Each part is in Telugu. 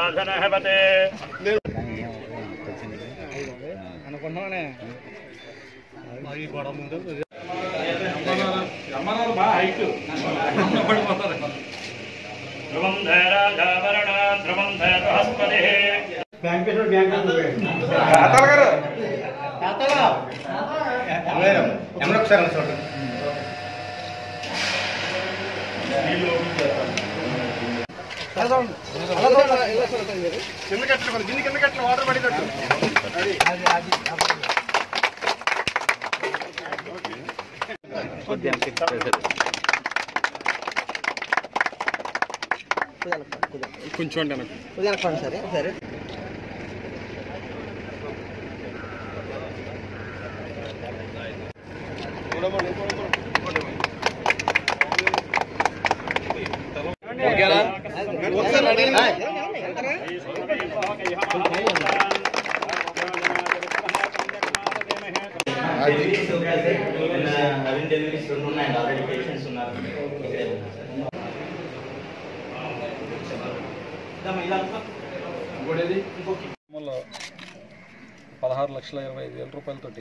సాధనహవతే అనుకున్నానే ధ్రువం ధరాజావరణ ధ్రువం ధర బృహస్పతి కింద కట్టలు కింద కింద కట్టలు వాటర్ పడేటట్టు కొంచెం అంటే నాకు సరే సరే నవీన్ డెలివరీస్ రెండు ఉన్నాయండి ఆల్రెడీ పేషెంట్స్ ఉన్నారు ఇక్కడే ఉన్నారు సార్ ఇలా గ్రామంలో పదహారు లక్షల ఇరవై ఐదు వేల రూపాయలతోటి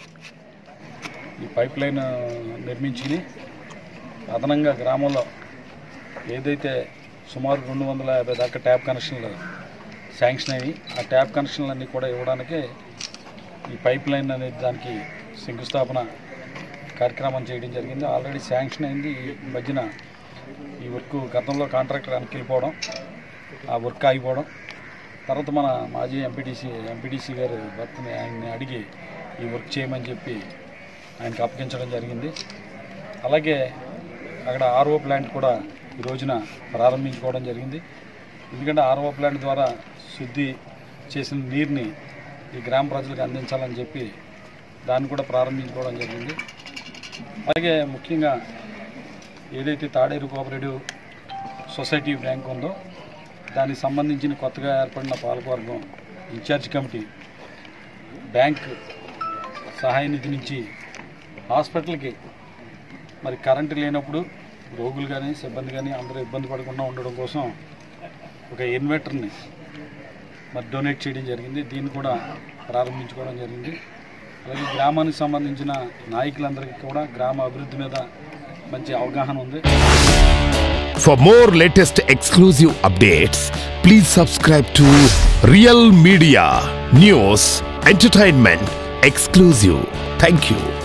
ఈ పైప్ లైన్ నిర్మించి అదనంగా గ్రామంలో ఏదైతే సుమారు రెండు వందల యాభై దాకా ట్యాప్ కనెక్షన్లు శాంక్షన్ అయ్యి ఆ ట్యాప్ కనెక్షన్లన్నీ కూడా ఇవ్వడానికి ఈ పైప్ లైన్ అనేది దానికి శంకుస్థాపన కార్యక్రమం చేయడం జరిగింది ఆల్రెడీ శాంక్షన్ అయింది ఈ మధ్యన ఈ వర్క్ గతంలో కాంట్రాక్టర్ వెనక్కి వెళ్ళిపోవడం ఆ వర్క్ ఆగిపోవడం తర్వాత మన మాజీ ఎంపీటీసీ ఎంపీటీసీ గారు భర్తని ఆయన్ని అడిగి ఈ వర్క్ చేయమని చెప్పి ఆయనకు అప్పగించడం జరిగింది అలాగే అక్కడ ఆర్ఓ ప్లాంట్ కూడా ఈ రోజున ప్రారంభించుకోవడం జరిగింది ఎందుకంటే ఆర్ఓ ప్లాంట్ ద్వారా శుద్ధి చేసిన నీరుని ఈ గ్రామ ప్రజలకు అందించాలని చెప్పి దాన్ని కూడా ప్రారంభించుకోవడం జరిగింది అలాగే ముఖ్యంగా ఏదైతే తాడేరు కోఆపరేటివ్ సొసైటీ బ్యాంక్ ఉందో దానికి సంబంధించిన కొత్తగా ఏర్పడిన పాలకవర్గం ఇన్ఛార్జ్ కమిటీ బ్యాంక్ సహాయ నిధి నుంచి హాస్పిటల్కి మరి కరెంటు లేనప్పుడు రోగులు కానీ సిబ్బంది కానీ అందరూ ఇబ్బంది పడకుండా ఉండడం కోసం ఒక ఇన్వర్టర్ని మరి డొనేట్ చేయడం జరిగింది దీన్ని కూడా ప్రారంభించుకోవడం జరిగింది అలాగే గ్రామానికి సంబంధించిన నాయకులందరికీ కూడా గ్రామ అభివృద్ధి మీద మంచి అవగాహన ఉంది For more latest exclusive updates, please subscribe to Real Media News Entertainment Exclusive. Thank you.